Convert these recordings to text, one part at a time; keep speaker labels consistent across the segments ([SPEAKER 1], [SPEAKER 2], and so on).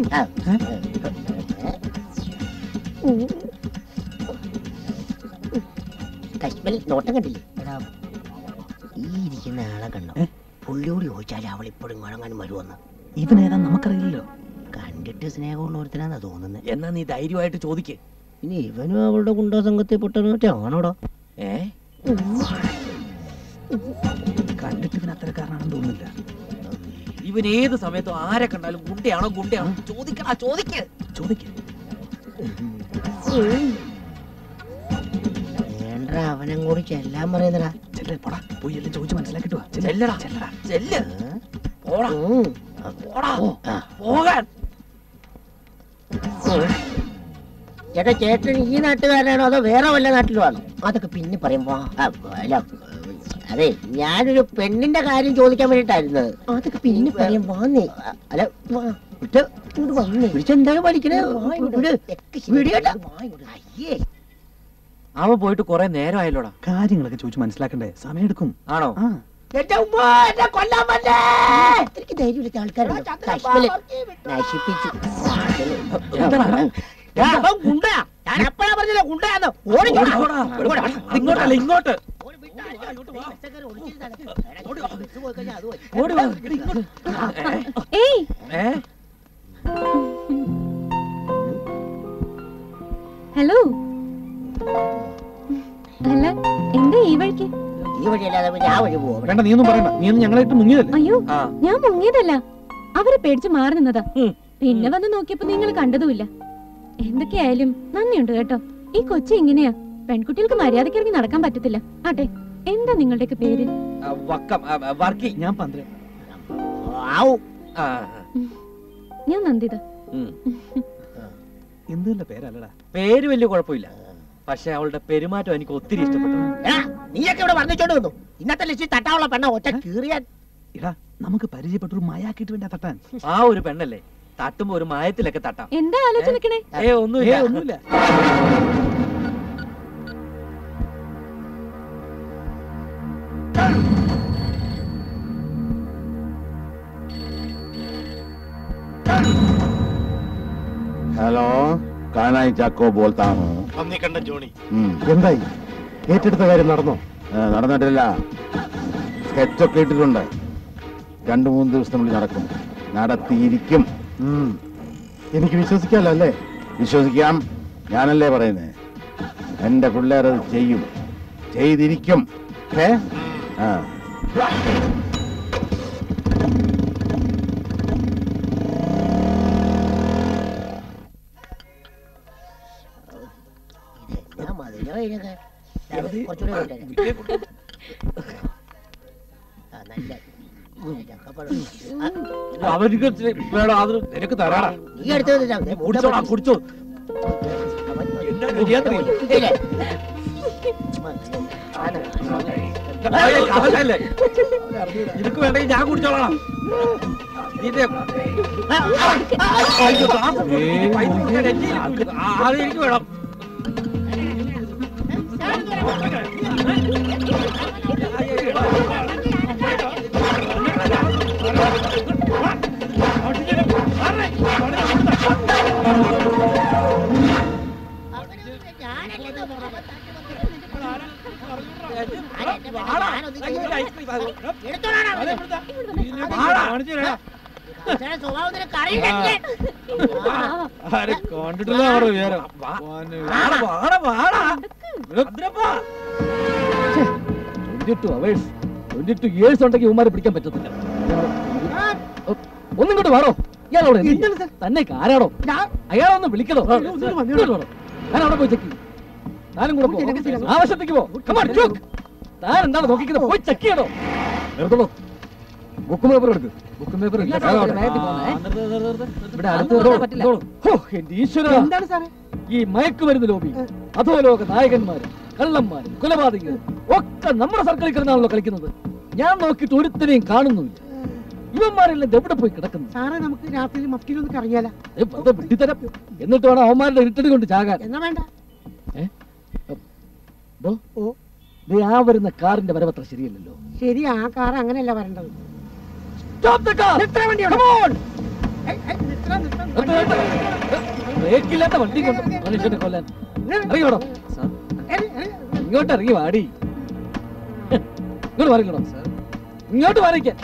[SPEAKER 1] കശ്മീരിൽ നോട്ടം കണ്ടില്ലേ എടാ ഈ ഇരിക്കുന്ന ആളെ കണ്ടോ പുള്ളിയോട് ചോദിച്ചാൽ അവൾ ഇപ്പോഴും വഴങ്ങാനും വരുമെന്ന്
[SPEAKER 2] ഇവനേതാ നമുക്കറിയില്ലല്ലോ
[SPEAKER 1] കണ്ടിട്ട് സ്നേഹമുള്ള ഒരുത്തനാന്നാ തോന്നുന്നത്
[SPEAKER 2] എന്നാ നീ ധൈര്യമായിട്ട് ചോദിക്ക്
[SPEAKER 1] ഇനി ഇവനും അവളുടെ ഗുണ്ടാ സംഘത്തിൽ പെട്ടനോ ആണോടോ
[SPEAKER 2] ഏ കണ്ടിട്ട് ഇവൻ അത്തരക്കാരനാണെന്ന് തോന്നുന്നില്ല ഇവൻ ഏത് സമയത്തും ആരെ കണ്ടാലും ഗുണ്ടയാണോ ഗുണ്ടയാണോ ചോദിക്കടാ ചോദിക്ക് ചോദിക്ക്
[SPEAKER 1] വേണ്ട അവനും കൂടി ചെല്ലാൻ പറയുന്നടാ
[SPEAKER 2] ചെല്ലേ പോടാ പോയി എല്ലാം ചോദിച്ച് മനസ്സിലാക്കിട്ട് വാ ചെല്ലടാ ചെല്ലടാ ചെല്ല് പോടാ
[SPEAKER 1] ഉം.
[SPEAKER 2] പോടാ
[SPEAKER 1] ആ.
[SPEAKER 2] പോകാൻ
[SPEAKER 1] ചേട്ടാ ചേട്ടൻ ഈ നാട്ടുകാരനാണോ അതോ വേറെ വല്ല നാട്ടിലുമാണോ അതൊക്കെ പിന്നെ പറയും വാ ആ, അല്ല അതെ ഞാനൊരു പെണ്ണിന്റെ കാര്യം ചോദിക്കാൻ വേണ്ടിട്ടായിരുന്നത് അതൊക്കെ പിന്നെ പറയും വാന്നേ അല്ല വാ, വിട്ട് ഇങ്ങോട്ട് വന്നേ വിളിച്ചെന്താണ് പഠിക്കണേ വീഡിയോട്ടാ അയ്യേ
[SPEAKER 2] അവൻ പോയിട്ട് കുറെ നേരമായല്ലോടാ
[SPEAKER 3] കാര്യങ്ങളൊക്കെ ചോദിച്ചു മനസ്സിലാക്കണ്ടേ സമയമെടുക്കും
[SPEAKER 2] ആണോ
[SPEAKER 3] ആ
[SPEAKER 1] എന്റെ ഉമ്മ എന്നെ കൊല്ലാൻ വന്നേ എനിക്ക് ധൈര്യമില്ലാത്ത ആൾക്കാരുണ്ടോ കശ്മീരിൽ നശിപ്പിച്ചു
[SPEAKER 2] എന്താടാ?
[SPEAKER 1] ആ, അവൻ ഗുണ്ടയാ. ഞാൻ അപ്പഴാ പറഞ്ഞില്ല ഗുണ്ടയാന്ന്. ഓടി
[SPEAKER 2] ഓടി, ഓടാ. ഇങ്ങോട്ടല്ല ഇങ്ങോട്ട് ഓടി വാ. എടി, ഇങ്ങോട്ട്.
[SPEAKER 4] ഏയ്
[SPEAKER 2] ഏ?
[SPEAKER 4] ഹലോ അല്ല എന്താ ഈ വഴിക്ക്
[SPEAKER 1] ഈ വഴിയല്ലാതെ പിന്നെ ആ വഴി പോവാം
[SPEAKER 3] വേണ്ട നീ ഒന്നും പറയണ്ട നീ ഒന്നും ഞങ്ങളായിട്ട് മുങ്ങിയതല്ലേ
[SPEAKER 4] അയ്യോ
[SPEAKER 2] ആ.
[SPEAKER 4] ഞാൻ മുങ്ങിയതല്ല അവരെ പേടിച്ച് മാറി നിന്നതാ
[SPEAKER 2] ഉം.
[SPEAKER 4] പിന്നെ വന്ന് നോക്കിയപ്പോ നിങ്ങൾ കണ്ടതുമില്ല എന്തൊക്കെയായാലും നന്ദിയുണ്ട് കേട്ടോ ഈ കൊച്ചി ഇങ്ങനെയാ പെൺകുട്ടികൾക്ക് മര്യാദയ്ക്ക് ഇറങ്ങി നടക്കാൻ പറ്റത്തില്ല ആട്ടെ എന്താ നിങ്ങളുടെയൊക്കെ പേര്
[SPEAKER 2] ആ, വക്കം ആ, ആ, വർക്കി
[SPEAKER 3] ഞാൻ പന്ത്രണ്ട്
[SPEAKER 1] ആവൂ
[SPEAKER 2] ആ,
[SPEAKER 4] ഞാൻ നന്ദിത
[SPEAKER 2] ഉം.
[SPEAKER 3] എന്തുള്ള പേരല്ലടാ
[SPEAKER 2] പേര് വലിയ കുഴപ്പമില്ല പക്ഷെ അവളുടെ പെരുമാറ്റം എനിക്ക് ഒത്തിരി ഇഷ്ടപ്പെട്ടു
[SPEAKER 1] എടാ, നീയൊക്കെ ഇവിടെ വർണ്ണിച്ചോണ്ട് വന്നു ഇന്നത്തെ ലിസ്റ്റിൽ തട്ടാനുള്ള പെണ്ണ ഒറ്റ കീറിയാൻ
[SPEAKER 3] എടാ നമുക്ക് പരിചയപ്പെട്ട ഒരു മയാക്കിട്ട് വേണ്ട തട്ടാൻ
[SPEAKER 2] ആ ഒരു പെണ്ണല്ലേ തട്ടുമ്പോ ഒരു മയത്തിലൊക്കെ തട്ടാം
[SPEAKER 4] എന്താ ആലോചന നിൽക്കണേ
[SPEAKER 2] ഏ ഒന്നുമില്ല
[SPEAKER 3] ഏയ്, ഒന്നുമില്ല
[SPEAKER 5] हेलो कानाई चाको बोलता हूँ
[SPEAKER 6] പന്നി കണ്ട ജോണി
[SPEAKER 5] ഉം.
[SPEAKER 3] എന്തായി ഏറ്റെടുത്ത കാര്യം നടന്നോ
[SPEAKER 5] ഏ, നടന്നിട്ടില്ല സ്കെച്ചൊക്കെ ഇട്ടിട്ടുണ്ട് രണ്ടു മൂന്ന് ദിവസത്തിനുള്ളിൽ നടക്കും നടത്തിയിരിക്കും
[SPEAKER 3] എനിക്ക് വിശ്വസിക്കാലോ അല്ലേ
[SPEAKER 5] വിശ്വസിക്കാം ഞാനല്ലേ പറയുന്നേ എന്റെ പിള്ളേരത് ചെയ്യും ചെയ്തിരിക്കും ഏ ആ
[SPEAKER 1] ഞാൻ മതിലോ ഇതിനൊക്കെ കുറച്ചുകൂടെ കൊണ്ടുവരാം. ആ, നല്ല ഉം, ചക്കപ്പഴം. ആ,
[SPEAKER 2] അവർക്ക് ഇച്ചിരി വേണം അത് നിനക്ക് തരാടാ
[SPEAKER 1] നീ എടുത്തു തന്നിട്ടാ. ദേ, മുട്ട
[SPEAKER 2] കുടിച്ചോടാ
[SPEAKER 1] പൊട്ടി.
[SPEAKER 2] കുടിച്ചോ
[SPEAKER 1] അവൻ
[SPEAKER 2] എന്നാ
[SPEAKER 1] മുട്ട
[SPEAKER 2] ചെയ്യാത്തത്?
[SPEAKER 1] പൊട്ടി. ഇല്ലേ?
[SPEAKER 2] ഏയ്, കവലല്ലേ? നിനക്ക് വേണ്ടെങ്കിൽ ഞാൻ കുടിച്ചോളാം നിന്റെ അയ്യോ, ഗ്ലാസ് പൊട്ടി. പൈസ കൊടുക്കാൻ എൻ്റെ കയ്യിലില്ല. ആ, അത് എനിക്ക് വേണം
[SPEAKER 1] ഞാനല്ലേ ഇത് ആരെന്നെ വേണ്ട, ഞാനൊന്നും ചെയ്തില്ല. എടുത്തോളാടാ അവനെ. അച്ഛനെ സ്വഭാവം നിനക്ക് അറിയില്ലേ?
[SPEAKER 3] കണ്ടിട്ടില്ല അവരുടെ വിചാരം
[SPEAKER 2] വാടാ, വാടാ, വാടാ. ഭദ്രപ്പാ.
[SPEAKER 7] Twenty two hours twenty two years ഉണ്ടെങ്കിൽ ഉമ്മാരെ പിടിക്കാൻ പറ്റത്തില്ല ഒന്നും ഇങ്ങോട്ട് വേണോ ഇയാളോട് തന്നെ ആരാടോ അയാളൊന്ന് വിളിക്കണോ ഇങ്ങോട്ട് വാടോ. ഞാൻ അവിടെ പോയി ചെക്ക് ഞാനും കൂടെ പോ ആവശ്യത്തേക്ക് പോ Come on, quick. താൻ എന്താണ് നോക്കിക്കുന്നത് പോയി ചെക്ക് ചെയ്യണോ നിർത്തണോ ബുക്ക് പേപ്പർ എടുക്ക് ബുക്ക് പേപ്പർ ഇവിടെ അടുത്ത് ഹോ, എന്റെ ഈശ്വര
[SPEAKER 1] എന്താണ് സാറേ
[SPEAKER 7] ഈ മയക്കുമരുന്ന് ലോബി അധോലോക നായകന്മാരും കള്ളന്മാരും കൊലപാതകരും ഒക്കെ നമ്മുടെ സർക്കിളിൽ കിടന്നാണല്ലോ കളിക്കുന്നത് ഞാൻ നോക്കിയിട്ട് ഒരുത്തനെയും കാണുന്നുമില്ല ഇവന്മാരെല്ലാം ഇത് എവിടെ പോയി കിടക്കുന്നു
[SPEAKER 1] സാറേ നമുക്ക് രാത്രി മഫ്റ്റിയിലൊന്ന് കറങ്ങിയാല
[SPEAKER 7] ഏ, വെറുതെ വിട്ടിത്തരം എന്നിട്ട് വേണം അവന്മാരുടെ ഇരുട്ടടി കൊണ്ട് ചാകാൻ
[SPEAKER 1] എന്നാ വേണ്ട
[SPEAKER 7] ദോ,
[SPEAKER 1] ഓ.
[SPEAKER 7] ദേ ആ വരുന്ന കാറിന്റെ വരവത്ര ശരിയല്ലല്ലോ
[SPEAKER 1] ശരി ആ കാർ അങ്ങനെയല്ല വരേണ്ടത്
[SPEAKER 7] Stop the car! Come on! ബ്രേക്കില്ലാത്ത വണ്ടി കൊണ്ട് മനുഷ്യനെ കൊല്ലാൻ ഇറങ്ങിയോടോ ഇങ്ങോട്ട് ഇറങ്ങി വാടി ഇങ്ങോട്ട് മാറിക്കണോ ഇങ്ങോട്ട് മാറിക്കാൻ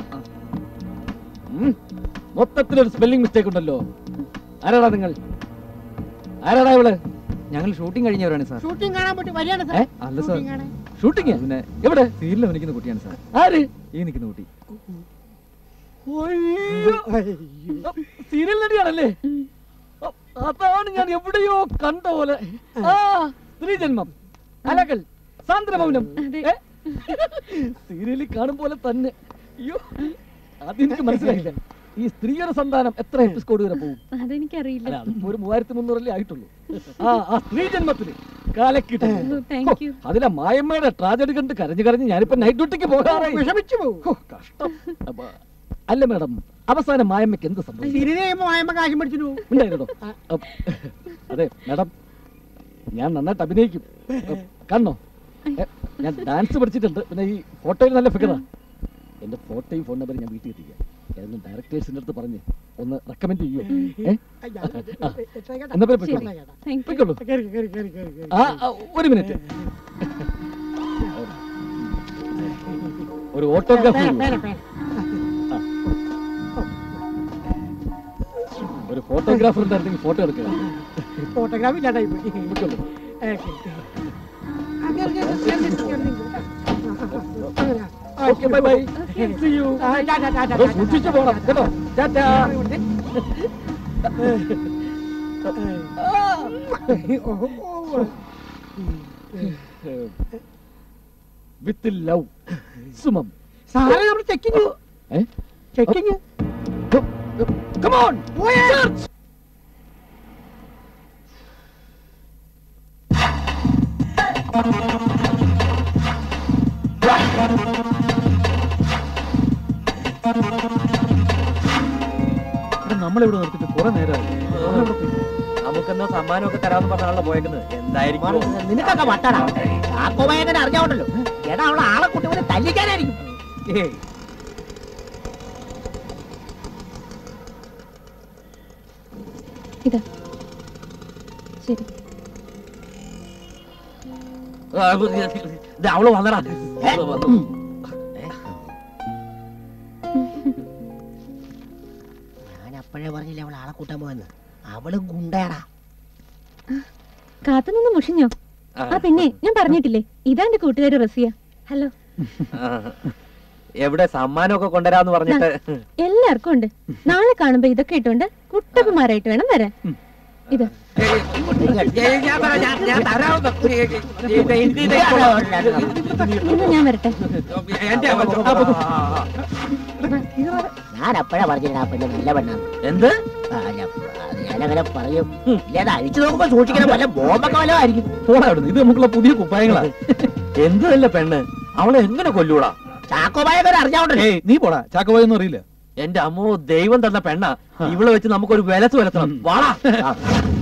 [SPEAKER 7] മൊത്തത്തിലൊരു സ്പെല്ലിംഗ് മിസ്റ്റേക്ക് ഉണ്ടല്ലോ ആരാടാ നിങ്ങൾ ആരാടാ ഇവള്
[SPEAKER 2] ഞങ്ങൾ ഷൂട്ടിംഗ് കഴിഞ്ഞവരാണ് സാർ
[SPEAKER 1] ഷൂട്ടിംഗ് കാണാൻ പറ്റി വരികയാണ്
[SPEAKER 7] ഏ?
[SPEAKER 2] അല്ല സാർ
[SPEAKER 7] ഷൂട്ടിങ്
[SPEAKER 2] പിന്നെ
[SPEAKER 7] എവിടെ
[SPEAKER 2] സീരിയൽ നിൽക്കുന്ന കുട്ടിയാണ് സാർ
[SPEAKER 7] ആര്
[SPEAKER 2] ഈ നിൽക്കുന്ന കുട്ടി
[SPEAKER 7] സീരിയൽ നടിയാണല്ലേ ഓ, അതാണ് ഞാൻ എവിടെയോ കണ്ട പോലെ ആ സ്ത്രീജന്മം അലകൾ സാന്ദ്രമൗനം
[SPEAKER 4] അതെ.
[SPEAKER 7] ഏ? സീരിയലിൽ കാണും പോലെ തന്നെ അയ്യോ അതെനിക്ക് മനസ്സിലായില്ല ഈ സ്ത്രീയുടെ സന്താനം എത്ര എപ്പിസ്കോഡ് വരെ പോകും
[SPEAKER 4] അതെനിക്കറിയില്ല
[SPEAKER 7] അല്ല അതിപ്പോ ഒരു മൂവായിരത്തി മുന്നൂറല്ലേ ആയിട്ടുള്ളൂ ആ ആ സ്ത്രീ ജന്മത്തിന് കാലക്കിട്ട്
[SPEAKER 4] താങ്ക് യു
[SPEAKER 7] അതിലെ മായമ്മയുടെ ട്രാജഡി കണ്ട് കരഞ്ഞു കരഞ്ഞ് ഞാനിപ്പോ നൈറ്റ് ഡ്യൂട്ടിക്ക് പോകാറായി
[SPEAKER 1] വിഷമിച്ചു പോകും
[SPEAKER 7] ഹോ, കഷ്ടം അപ്പൊ, അല്ല മാഡം അവസാനം മായമ്മയ്ക്ക് എന്ത് സംഭവിച്ചു
[SPEAKER 1] സീരിയൽ കഴിയുമ്പോ വായമ്മ കാശും പഠിച്ചു പോകും
[SPEAKER 7] ഉണ്ടായിരുന്നോ അപ്പ്, അതെ മാഡം ഞാൻ നന്നായിട്ട് അഭിനയിക്കും അപ്പ്, കണ്ണോ എ, ഞാൻ ഡാൻസ് പഠിച്ചിട്ടുണ്ട് പിന്നെ ഈ ഫോട്ടോയിൽ നല്ല ഫിഗറാ എന്റെ ഫോട്ടോയും ഫോൺ നമ്പറും ഞാൻ വീട്ടിൽ എത്തിക്കാം ഏതെങ്കിലും ഡയറക്ടേഴ്സിന്റെ അടുത്ത് പറഞ്ഞ് ഒന്ന് റെക്കമെൻഡ് ചെയ്യോ ഏ? എന്നാ പിന്നെ പൊയ്ക്കോളൂ.
[SPEAKER 4] താങ്ക് യു
[SPEAKER 7] പൊയ്ക്കോളൂ. ആ ആ, ഒരു മിനിറ്റ് ഒരു ഓട്ടോഗ്രാഫ് ഒരു ഫോട്ടോഗ്രാഫർ ഉണ്ടായിരുന്നെങ്കിൽ ഫോട്ടോ എടുക്കുക
[SPEAKER 1] ഫോട്ടോഗ്രാഫി ഇല്ലാണ്ടായി പോയി
[SPEAKER 7] പൊയ്ക്കോളൂ. Okay bye bye see you സൂക്ഷിച്ചു പോണം കേട്ടോ ടാറ്റാ വിത്ത് ലവ് സുമം
[SPEAKER 1] സാറേ നമ്മൾ ചെക്കിങ്
[SPEAKER 7] ഏ
[SPEAKER 1] ചെക്കിങ്
[SPEAKER 7] Come on! Search!
[SPEAKER 2] നമ്മളിവിടെ നിർത്തിട്ട് കുറെ നേരമായി
[SPEAKER 6] നമുക്കെന്നോ സമ്മാനമൊക്കെ തരാമെന്ന് പറഞ്ഞാണല്ലോ പോയേക്കുന്നത് എന്തായിരിക്കും
[SPEAKER 1] നിനക്കൊക്കെ വട്ടടാ ആക്കോമയങ്ങനെ അറിഞ്ഞോണ്ടല്ലോ എടാ അവളെ ആളെ കുട്ടി തല്ലിക്കാനായിരിക്കും
[SPEAKER 6] ഏയ്
[SPEAKER 4] ഇതാ ശരി
[SPEAKER 6] ഇത് അവള് വന്നടാ അവള് വന്നു
[SPEAKER 1] ഞാൻ അപ്പോഴേ പറഞ്ഞില്ല അവൾ ആളെ കൂട്ടാൻ പോയെന്ന് അവള് ഗുണ്ടയാടാ
[SPEAKER 4] കാത്തുനിന്ന് മുഷിഞ്ഞോ ആ പിന്നെ ഞാൻ പറഞ്ഞിട്ടില്ലേ ഇതാ എന്റെ കൂട്ടുകാരി റസിയ ഹലോ
[SPEAKER 6] ആ. എവിടെ സമ്മാനമൊക്കെ കൊണ്ടുവരാന്ന് പറഞ്ഞിട്ട്
[SPEAKER 4] എല്ലാവർക്കും ഉണ്ട് നാളെ കാണുമ്പോ ഇതൊക്കെ ഇട്ടുകൊണ്ട് കുട്ടപ്പന്മാരായിട്ട് വേണം വരാൻ ഇതാ
[SPEAKER 6] ഏയ് ഞാൻ തരാം, ഞാൻ- ഞാൻ തരാമെന്ന്. ഇത് ഇത് ഇത് ഇത്
[SPEAKER 4] ഇന്ന് ഞാൻ വരട്ടെ
[SPEAKER 6] എന്റെ
[SPEAKER 1] ഞാൻ അപ്പോഴാ പറഞ്ഞില്ല ആ പെണ്ണ് നല്ല പെണ്ണാണ്
[SPEAKER 6] എന്ത്
[SPEAKER 1] ആ, അല്ല, അത് ഞാനങ്ങനെ പറയും ഇല്ലാതെ അഴിച്ചു നോക്കുമ്പോ സൂക്ഷിക്കണം വല്ല ബോംബൊക്കെ വല്ലതും ആയിരിക്കും
[SPEAKER 2] പോടാ അവിടുന്ന് ഇത് നമുക്കുള്ള പുതിയ കുപ്പായങ്ങളാ
[SPEAKER 6] എന്ത് നല്ല പെണ്ണ് അവളെ എങ്ങനെ കൊല്ലൂടാ
[SPEAKER 1] ചാക്കോമായൊക്കെ അറിഞ്ഞോണ്ടല്ലേ
[SPEAKER 2] ഏയ് നീ പോടാ ചാക്കോയൊന്നും അറിയില്ല
[SPEAKER 6] എന്റെ അമ്മോ ദൈവം തന്ന പെണ്ണ ഇവളെ വെച്ച് നമുക്കൊരു വിലത്ത് വലത്തണം വാടാ